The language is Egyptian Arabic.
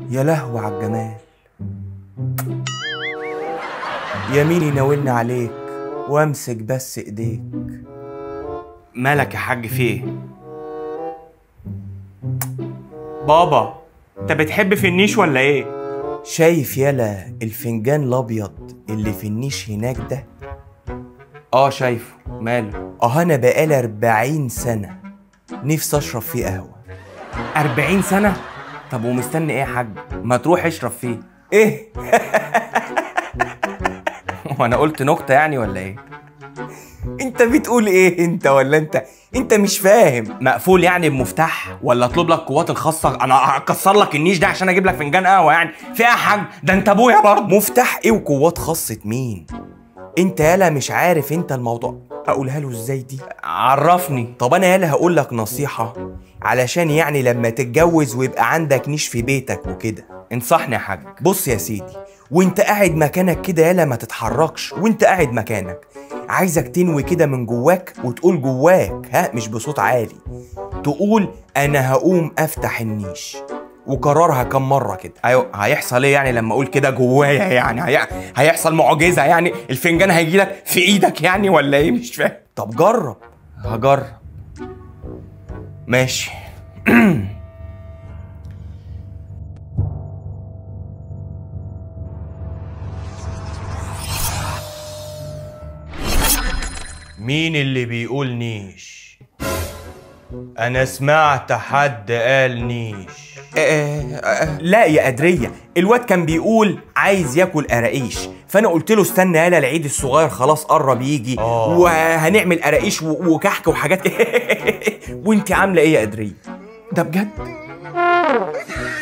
يا لهوي على الجمال يمين يناولني عليك وامسك بس ايديك مالك يا حاج في ايه بابا انت بتحب في النيش ولا ايه شايف يلا الفنجان الابيض اللي في النيش هناك ده اه شايفه ماله اه انا بقالي 40 سنه نفسي اشرب فيه قهوه 40 سنة طب ومستني ايه يا حاج ما تروح اشرب فيه ايه وانا قلت نكتة يعني ولا ايه انت بتقول ايه انت ولا انت انت مش فاهم مقفول يعني بمفتاح ولا اطلب لك قوات الخاصة انا هكسر لك النيش ده عشان اجيب لك فنجان قهوة يعني في ايه يا حاج ده انت ابويا برضه مفتاح ايه وقوات خاصة مين انت يالا مش عارف انت الموضوع اقولها له ازاي دي عرفني طب انا يالا هقول لك نصيحة علشان يعني لما تتجوز ويبقى عندك نيش في بيتك وكده انصحني يا حاج بص يا سيدي وانت قاعد مكانك كده يالا ما تتحركش وانت قاعد مكانك عايزك تنوي كده من جواك وتقول جواك ها مش بصوت عالي تقول انا هقوم افتح النيش وكررها كم مرة كده ايوه هيحصل ايه يعني لما اقول كده جوايا يعني هي... هيحصل معجزة يعني الفنجان هيجي لك في ايدك يعني ولا ايه مش فاهم طب جرب هجرب ماشي مين اللي بيقول نيش انا سمعت حد قال نيش لا يا قدرية الواد كان بيقول عايز ياكل قراقيش فانا قلت له استنى يالا العيد الصغير خلاص قرب يجي وهنعمل قراقيش و- وكحك وحاجات وانت عامله ايه يا قدرية ده بجد